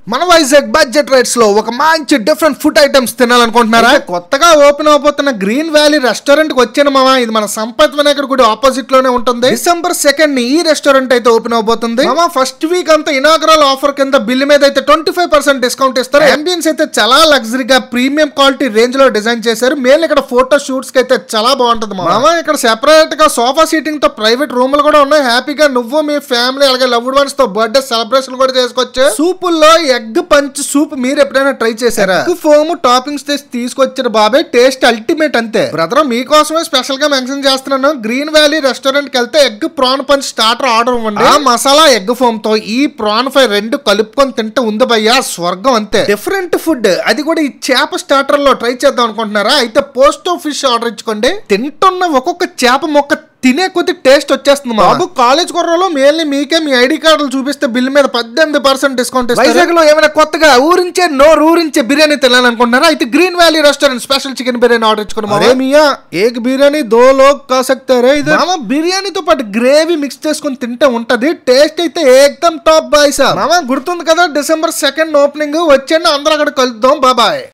మన Vizag budget rates లో ఒక మంచి డిఫరెంట్ ఫుడ్ ఐటమ్స్ తినాలనుకుంటున్నారా కొత్తగా ఓపెన్ అవబోతున్న గ్రీన్ వ్యాలీ రెస్టారెంట్ కి వచ్చాను మామ ఇది మన సంపత్ వినాయకుడు గుడి ఆపోజిట్ లోనే ఉంటుంది డిసెంబర్ సెకండ్ ని ఈ రెస్టారెంట్ అయితే ఓపెన్ అవబోతుంది మామ ఫస్ట్ వీక్ అంతా ఇనాగరల్ ఆఫర్ కింద బిల్ మీద అయితే ట్వంటీ ఫైవ్ పర్సెంట్ డిస్కౌంట్ ఇస్తారు అంబియన్స్ అయితే చాలా లగ్జరీగా ప్రీమియం క్వాలిటీ రేంజ్ లో డిజైన్ చేశారు మేల్ ఇక్కడ ఫోటో షూట్స్ కి అయితే చాలా బాగుంటుంది మామ ఇక్కడ సెపరేట్ గా సోఫా సీటింగ్ తో ప్రైవేట్ రూములు కూడా ఉన్నాయి హ్యాపీగా నువ్వు మీ ఫ్యామిలీ అలాగే లవ్డ్ వన్స్ తో బర్త్డే సెలబ్రేషన్ కూడా చేసుకోవచ్చు సూపుల్లో ఎగ్ పంచ్ సూప్ మీరు ఎప్పుడైనా ట్రై చేశారా ఎగ్ ఫోమ్ టాపింగ్స్ తెచ్చి తీసుకొచ్చిన బాబాయ్ టేస్ట్ అల్టిమేట్ అంతే బ్రదర్ మీకోసమే స్పెషల్ గా మెన్షన్ చేస్తున్నాను గ్రీన్ వ్యాలీ రెస్టారెంట్ కి వెళ్తే egg prawn punch starter order ఇవ్వండి ఆ మసాలా ఎగ్ ఫోమ్ తో ఈ ప్రాన్ ఫ్రై రెండు కలుపుకొని తింటే ఉంది భయ్యా స్వర్గం అంతే డిఫరెంట్ ఫుడ్ అది కూడా ఈ చేప స్టార్టర్ లో ట్రై చేద్దాం అనుకుంటున్నారా అయితే పోస్ట్ ఫిష్ ఆర్డర్ ఇచ్చుకోండి తింటున్న ఒక్కొక్క చేప మొక్క తినే కొద్ది టేస్ట్ వచ్చేస్తుంది మా బాబు కాలేజ్ కుర్రలో మేల్ని మీకే మీ ఐడి కార్డులు చూపిస్తే బిల్ మీద పద్దెనిమిది పర్సెంట్ డిస్కౌంట్ వైజాగ్ లో ఏమైనా కొత్తగా ఊరించే నోరు ఊరించే బిర్యానీ తినాలనుకుంటున్నారా అయితే Green Valley restaurant special chicken biryani order ఇచ్చుకున్నాం అరే మియా ఏక్ బిర్యానీ దో లోగ్ కా సక్తే రే ఇది మామ బిర్యానీతో పాటు గ్రేవీ మిక్స్ చేసుకుని తింటే ఉంటది టేస్ట్ అయితే ఏకదమ్ టాప్ బాయ్ సార్ మామ గుర్తుంది కదా డిసెంబర్ సెకండ్ ఓపెనింగ్ వచ్చేయండి అందరూ అక్కడ కలుద్దాం బాబాయ్